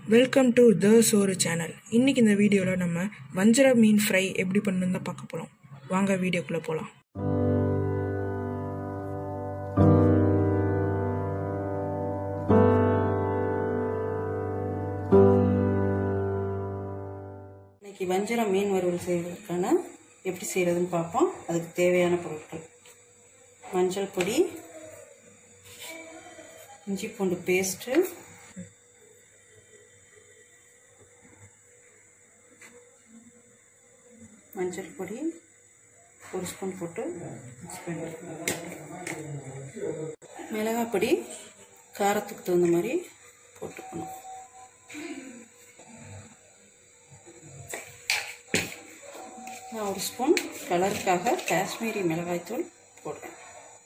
welcome to the சோறு channel இன்னைக்கு இந்த வீடியோவில் நம்ம வஞ்சர மீன் ஃப்ரை எப்படி பண்ணணும் தான் பார்க்க போகிறோம் வாங்க வீடியோக்குள்ளே போகலாம் இன்னைக்கு வஞ்சரம் மீன் வறுவல் செய்வதற்கான எப்படி செய்கிறதுன்னு பார்ப்போம் அதுக்கு தேவையான பொருட்கள் மஞ்சள் பொடி இஞ்சி பூண்டு பேஸ்ட்டு மஞ்சள் பொடி ஒரு ஸ்பூன் போட்டு மிக்ஸ் பண்ணி மிளகாய் பொடி காரத்துக்கு தகுந்த மாதிரி போட்டுக்கணும் நான் ஒரு ஸ்பூன் கலருக்காக காஷ்மீரி மிளகாய்த்தூள் போடுறேன்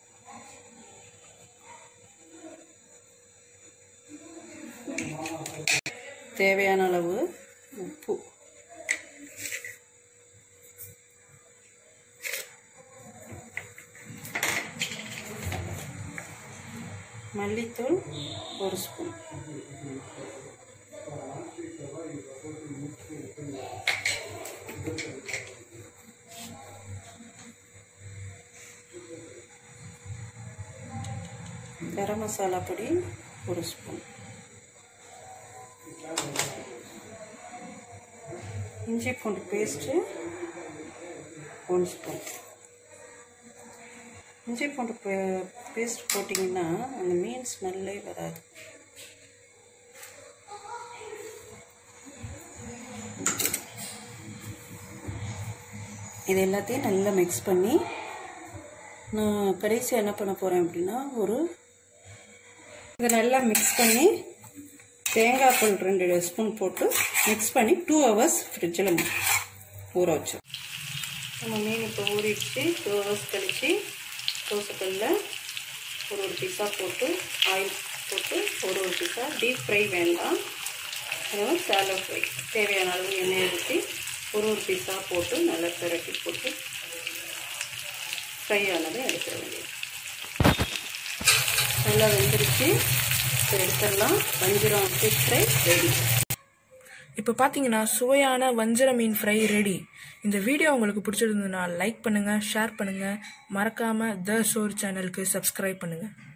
தேவையான அளவு உப்பு மல்லித்தூள் ஒரு ஸ்பூன் கரம் மசாலா பொடி ஒரு ஸ்பூன் இஞ்சி பூண்டு பேஸ்ட்டு ஒன் ஸ்பூன் இஞ்சி பூண்டு பேஸ்ட் போட்டிங்கன்னா அந்த மீன் ஸ்மெல்லே வராது இது எல்லாத்தையும் நல்லா மிக்ஸ் பண்ணி நான் கடைசியாக என்ன பண்ண போகிறேன் அப்படின்னா ஒரு இதை நல்லா மிக்ஸ் பண்ணி தேங்காய் பால் ரெண்டு ஸ்பூன் போட்டு மிக்ஸ் பண்ணி டூ ஹவர்ஸ் ஃப்ரிட்ஜில் ஊற வச்சோம் நம்ம மீன் இப்போ ஊறிட்டு டூ ஹவர்ஸ் கழித்து தோசைக்கல்லில் ஒரு ஒரு பீஸாக போட்டு ஆயில் போட்டு ஒரு ஒரு பீஸாக டீப் ஃப்ரை வேண்டாம் அதாவது சேலோ ஃப்ரை தேவையான அளவு எண்ணெய் ஊற்றி ஒரு ஒரு பீஸாக போட்டு நல்லா பிரட்டி போட்டு ஃப்ரை ஆனதை எடுத்துட வேண்டியது நல்லா வெந்துருச்சு இப்போ எடுத்துடலாம் வஞ்சிரம் ஃபிஷ் ஃப்ரை ரெடி இப்போ பார்த்தீங்கன்னா சுவையான வஞ்சர மீன் ஃப்ரை ரெடி இந்த வீடியோ உங்களுக்கு பிடிச்சிருந்ததுன்னா லைக் பண்ணுங்கள் ஷேர் பண்ணுங்கள் மறக்காமல் த சோறு சேனலுக்கு சப்ஸ்கிரைப் பண்ணுங்கள்